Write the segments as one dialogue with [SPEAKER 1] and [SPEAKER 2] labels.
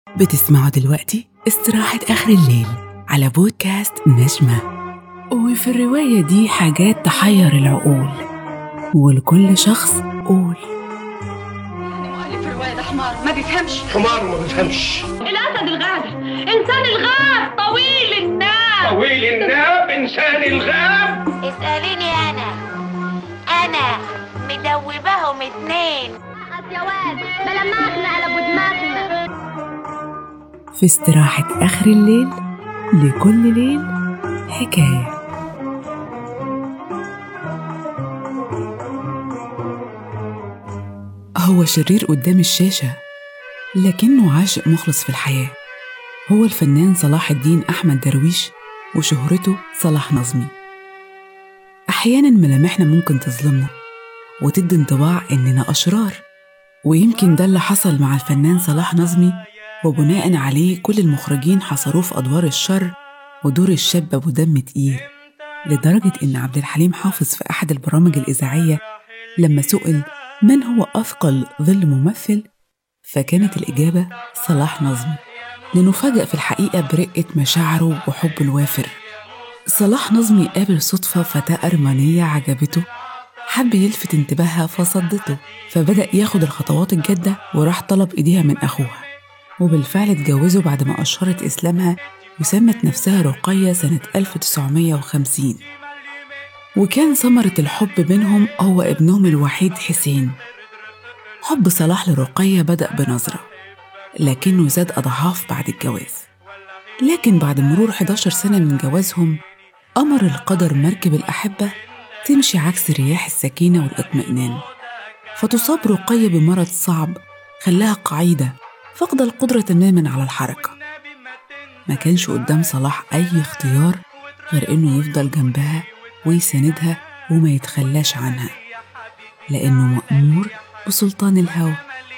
[SPEAKER 1] بتسمعوا دلوقتي استراحة آخر الليل على بودكاست نجمة وفي الرواية دي حاجات تحير العقول ولكل شخص قول
[SPEAKER 2] مؤلف الرواية ده حمار ما بيفهمش
[SPEAKER 3] حمار وما بيفهمش
[SPEAKER 2] الأسد الغابة إنسان الغاب طويل الناب
[SPEAKER 3] طويل الناب انسان الغاب
[SPEAKER 4] اسأليني أنا أنا مدوبهم اتنين
[SPEAKER 5] يا واد بلا ماخنا على ابو دماغنا
[SPEAKER 1] في استراحة آخر الليل لكل ليل حكاية هو شرير قدام الشاشة لكنه عاشق مخلص في الحياة هو الفنان صلاح الدين أحمد درويش وشهرته صلاح نظمي أحيانا ملامحنا ممكن تظلمنا وتدي انطباع إننا أشرار ويمكن ده اللي حصل مع الفنان صلاح نظمي وبناء عليه كل المخرجين حصروه في أدوار الشر ودور الشاب أبو دم تقيل لدرجة إن عبد الحليم حافظ في أحد البرامج الإذاعية لما سئل من هو أثقل ظل ممثل فكانت الإجابة صلاح نظمي لنفاجأ في الحقيقة برقة مشاعره وحبه الوافر صلاح نظمي قابل صدفة فتاة أرمنية عجبته حب يلفت انتباهها فصدته فبدأ ياخد الخطوات الجادة وراح طلب إيديها من أخوها وبالفعل اتجوزوا بعد ما أشهرت إسلامها وسمت نفسها رقية سنة 1950 وكان ثمرة الحب بينهم هو ابنهم الوحيد حسين حب صلاح لرقية بدأ بنظرة لكنه زاد أضعاف بعد الجواز لكن بعد مرور 11 سنة من جوازهم أمر القدر مركب الأحبة تمشي عكس رياح السكينة والاطمئنان فتصاب رقية بمرض صعب خلاها قعيدة فقد القدرة تماما على الحركة ما كانش قدام صلاح أي اختيار غير إنه يفضل جنبها ويساندها وما يتخلاش عنها لأنه مأمور بسلطان الهوى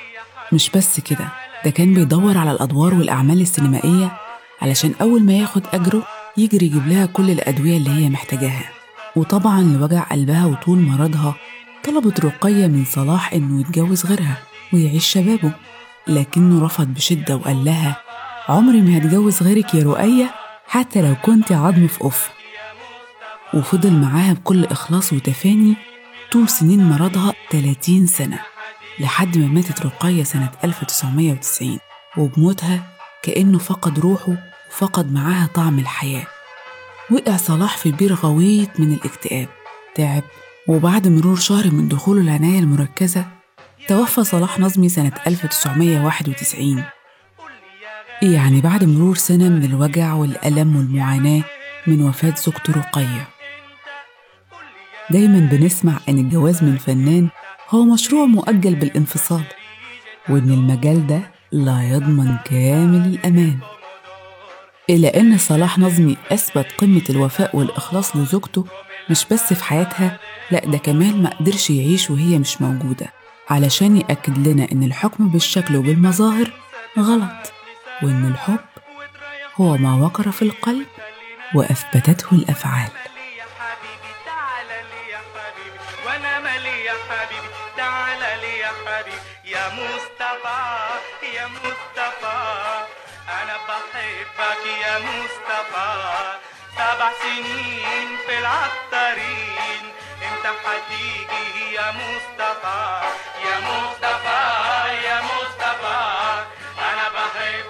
[SPEAKER 1] مش بس كده ده كان بيدور على الأدوار والأعمال السينمائية علشان أول ما ياخد أجره يجري يجيب لها كل الأدوية اللي هي محتاجاها وطبعا لوجع قلبها وطول مرضها طلبت رقية من صلاح إنه يتجوز غيرها ويعيش شبابه لكنه رفض بشدة وقال لها عمري ما هتجوز غيرك يا رقية حتى لو كنت عظم في قف وفضل معاها بكل إخلاص وتفاني طول سنين مرضها 30 سنة لحد ما ماتت رقية سنة 1990 وبموتها كأنه فقد روحه وفقد معاها طعم الحياة وقع صلاح في بير غويط من الاكتئاب تعب وبعد مرور شهر من دخوله العناية المركزة توفى صلاح نظمي سنة 1991 يعني بعد مرور سنة من الوجع والألم والمعاناة من وفاة زوجته رقية دايما بنسمع إن الجواز من فنان هو مشروع مؤجل بالانفصال وإن المجال ده لا يضمن كامل الأمان إلا إن صلاح نظمي أثبت قمة الوفاء والإخلاص لزوجته مش بس في حياتها لأ ده كمان ما قدرش يعيش وهي مش موجودة علشان يأكد لنا إن الحكم بالشكل وبالمظاهر غلط وإن الحب هو ما وقر في القلب وأثبتته الأفعال
[SPEAKER 6] يا حبيبي تعالى لي يا حبيبي وانا مالي يا حبيبي تعالى لي يا حبيبي يا مصطفى يا مصطفى انا بحبك يا مصطفى سبع سنين في العطارين انت هتيجي يا مصطفى يا مصطفى يا مصطفى انا بحبك